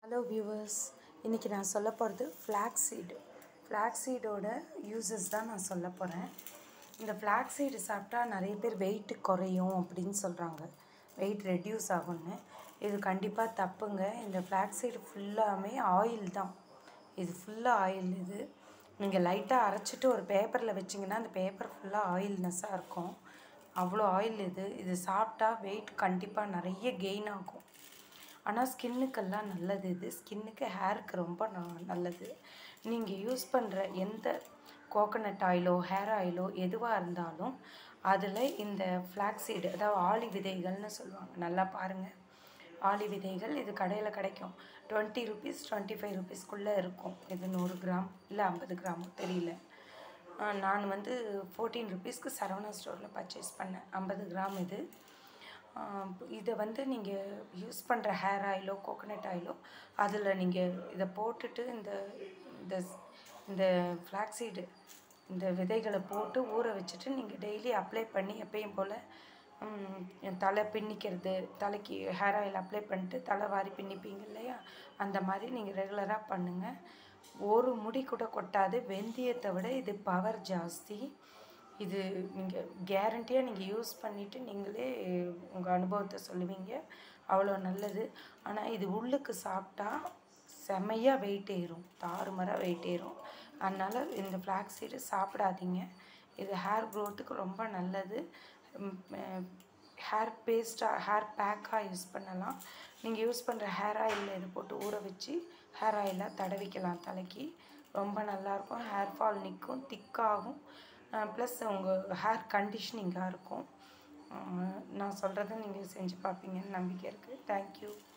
hello viewers இன்றைக்கி நான் சொல்ல போகிறது ஃப்ளாக் சீடு ஃப்ளாக் சீடோட யூசஸ் தான் நான் சொல்ல போகிறேன் இந்த ஃப்ளாக் சீடு சாப்பிட்டா நிறைய பேர் வெயிட் குறையும் அப்படின்னு சொல்கிறாங்க வெயிட் ரெடியூஸ் ஆகும்னு இது கண்டிப்பாக தப்புங்க இந்த ஃப்ளாக் சீடு ஃபுல்லாமே ஆயில் தான் இது ஃபுல்லாக ஆயில் இது நீங்கள் லைட்டாக அரைச்சிட்டு ஒரு பேப்பரில் வச்சிங்கன்னா அந்த பேப்பர் ஃபுல்லாக ஆயில்னஸ்ஸாக இருக்கும் அவ்வளோ ஆயில் இது இது சாப்பிட்டா வெயிட் கண்டிப்பாக நிறைய கெயின் ஆகும் ஆனால் ஸ்கின்னுக்கெல்லாம் நல்லது இது ஸ்கின்னுக்கு ஹேருக்கு ரொம்ப ந- நல்லது நீங்கள் யூஸ் பண்ணுற எந்த கோகனட் ஆயிலோ ஹேர் ஆயிலோ எதுவாக இருந்தாலும் அதில் இந்த ஃப்ளாக்ஸீடு அதாவது ஆளி விதைகள்னு சொல்லுவாங்க நல்லா பாருங்கள் ஆளி விதைகள் இது கடையில் கிடைக்கும் டுவெண்ட்டி ருபீஸ் டுவெண்ட்டி ஃபைவ் ருபீஸ்க்குள்ளே இருக்கும் இது நூறு கிராம் இல்லை ஐம்பது கிராமோ தெரியல ஆஹ் நான் வந்து ஃபோர்டீன் ருபீஸ்க்கு சரவணா ஸ்டோரில் பர்ச்சேஸ் பண்ணேன் ஐம்பது கிராம் இது ஆஹ் இதை வந்து நீங்கள் யூஸ் பண்ணுற ஹேர் ஆயிலோ கோகனட் ஆயிலோ அதில் நீங்கள் இதை போட்டுட்டு இந்த இந்த இந்த ஃப்ளாக்ஸீடு இந்த விதைகளை போட்டு ஊற வச்சுட்டு நீங்கள் டெய்லி அப்ளை பண்ணி எப்பயும் போல் தலை பின்னிக்கிறது தலைக்கு ஹேர் ஆயில் அப்ளை பண்ணிட்டு தலை வாரி பின்னிப்பீங்க இல்லையா அந்த மாதிரி நீங்கள் ரெகுலராக பண்ணுங்கள் ஒரு முடி கூட கொட்டாது வெந்தயத்தை விட இது பவர் ஜாஸ்தி இது நீங்கள் கேரண்டியாக நீங்கள் யூஸ் பண்ணிவிட்டு நீங்களே உங்கள் அனுபவத்தை சொல்லுவீங்க அவ்வளோ நல்லது ஆனால் இது உள்ளுக்கு சாப்பிட்டா செமையாக வெயிட் ஏறும் தாறுமாறாக வெயிட் ஏறும் அதனால் இந்த ஃப்ளாக்ஸ் சீடு சாப்பிடாதீங்க இது ஹேர் க்ரோத்துக்கு ரொம்ப நல்லது ஹேர் பேஸ்ட்டாக ஹேர் பேக்காக யூஸ் பண்ணலாம் நீங்கள் யூஸ் பண்ணுற ஹேர் ஆயிலில் இது போட்டு ஊற வச்சு ஹேர் ஆயிலாக தடவிக்கலாம் தலைக்கு ரொம்ப நல்லாயிருக்கும் ஹேர் ஃபால் நிற்கும் திக்காகும் ப்ளஸ் உங்கள் ஹேர் கண்டிஷனிங்காக இருக்கும் அஹ் நான் சொல்கிறத நீங்கள் செஞ்சு பார்ப்பீங்கன்னு நம்பிக்கை இருக்குது தேங்க்யூ